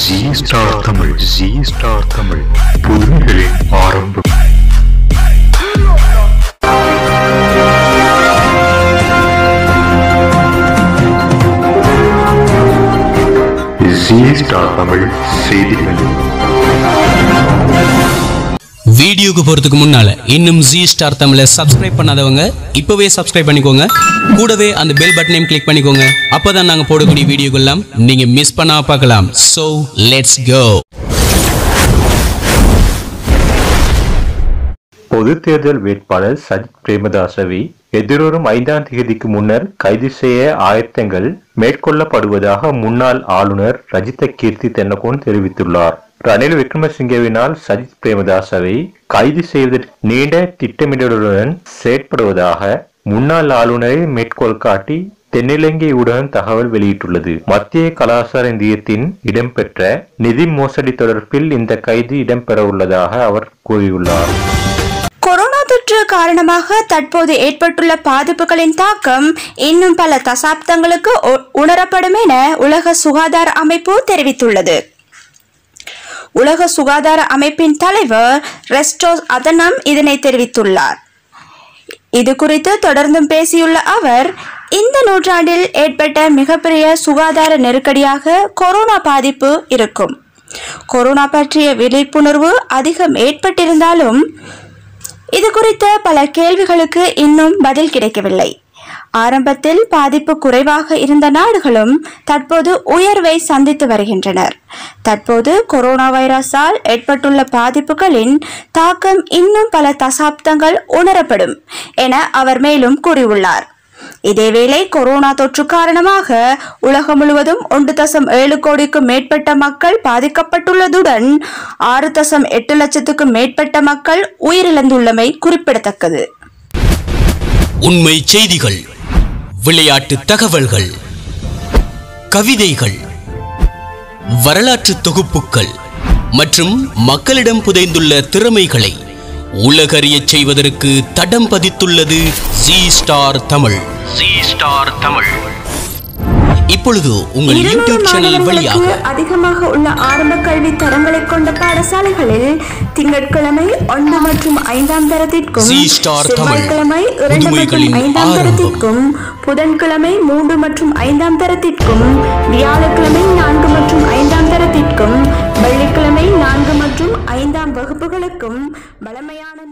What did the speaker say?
G star Tamil G star Tamil புதுமைகளின் ஆரம்பம் G star Tamil செய்திகள் வீடியோக்கு போறதுக்கு முன்னால இன்னும் ஜி ஸ்டார் தமிழை சப்ஸ்கிரைப் பண்ணாதவங்க இப்பவே சப்ஸ்கிரைப் பண்ணிக்கோங்க கூடவே அந்த பெல் பட்டனையும் கிளிக் பண்ணிக்கோங்க அப்பதான் நாங்க போடக்கூடிய வீடியோக்கெல்லாம் நீங்க மிஸ் பண்ணாம பார்க்கலாம் சோ லெட்ஸ் கோ பொது தேர்தல் வேட்பாளர் சஜித் பிரேமதாசவை எதிர்வரும் ஐந்தாம் தேதிக்கு முன்னர் கைது செய்ய ஆயத்தங்கள் மேற்கொள்ளப்படுவதாக முன்னாள் ஆளுநர் ரஜித கீர்த்தி தென்னகோன் தெரிவித்துள்ளார் ரணில் விக்ரமசிங்கவினால் சஜித் பிரேமதாசவை கைது செய்வதற்கு நீண்ட திட்டமிடலுடன் செயற்படுவதாக முன்னாள் ஆளுநரை மேற்கோள் காட்டி தென்னிலங்கை ஊடகம் தகவல் வெளியிட்டுள்ளது மத்திய கலாசார நிதியத்தின் இடம்பெற்ற நிதி மோசடி தொடர்பில் இந்த கைது இடம்பெறவுள்ளதாக அவர் கூறியுள்ளார் கொரோனா தொற்று காரணமாக தற்போது ஏற்பட்டுள்ள பாதிப்புகளின் தாக்கம் இன்னும் பல தசாப்தங்களுக்கு உ- உணரப்படும் என உலக சுகாதார அமைப்பு தெரிவித்துள்ளது உலக சுகாதார அமைப்பின் தலைவர் ரெஸ்டோஸ் அதனம் இதனை தெரிவித்துள்ளார் இது குறித்து தொடர்ந்தும் பேசியுள்ள அவர் இந்த நூற்றாண்டில் ஏற்பட்ட மிகப்பெரிய சுகாதார நெருக்கடியாக கொரோனா பாதிப்பு இருக்கும் கொரோனா பற்றிய விழிப்புணர்வு அதிகம் ஏற்பட்டிருந்தாலும் இது குறித்த பல கேள்விகளுக்கு இன்னும் பதில் கிடைக்கவில்லை ஆரம்பத்தில் பாதிப்பு குறைவாக இருந்த நாடுகளும் தற்போது உயர்வை சந்தித்து வருகின்றனர் தற்போது கொரோனா வைரஸால் ஏற்பட்டுள்ள பாதிப்புகளின் தாக்கம் இன்னும் பல தசாப்தங்கள் உணரப்படும் என அவர் மேலும் கூறியுள்ளார் இதேவேளை கொரோனா தொற்று காரணமாக உலகம் முழுவதும் ஒன்று தசம் ஏழு கோடிக்கும் மேற்பட்ட மக்கள் பாதிக்கப்பட்டுள்ளதுடன் ஆறு தசம் எட்டு லட்சத்துக்கும் மேற்பட்ட மக்கள் உயிரிழந்துள்ளமை குறிப்பிடத்தக்கது உண்மை செய்திகள் விளையாட்டு தகவல்கள் கவிதைகள் வரலாற்று தொகுப்புகள் மற்றும் மக்களிடம் புதைந்துள்ள திறமைகளை உலகறியச் செய்வதற்கு தடம் பதித்துள்ளது G star Tamil G star Tamil இப்பொழுது உங்கள் இருநூறு யூடியூப் சேனல் மாநிலங்களுக்கு வழியாக அதிகமாக உள்ள ஆரம்ப கல்வி தரங்களை கொண்ட பாடசாலைகளில் திங்கட்கிழமை ஒன்று மற்றும் ஐந்தாம் தரத்திற்கும் Zee Star தமிழ். செவ்வாய்க்கிழமை இரண்டு மற்றும் புதுமைகளின் ஐந்தாம் ஆரம்பம். தரத்திற்கும் புதன்கிழமை மூன்று மற்றும் ஐந்தாம் தரத்திற்கும் வியாழக்கிழமை நான்கு மற்றும் ஐந்தாம் தரத்திற்கும் வெள்ளிக்கிழமை நான்கு மற்றும் ஐந்தாம் வகுப்புகளுக்கும் வழமையான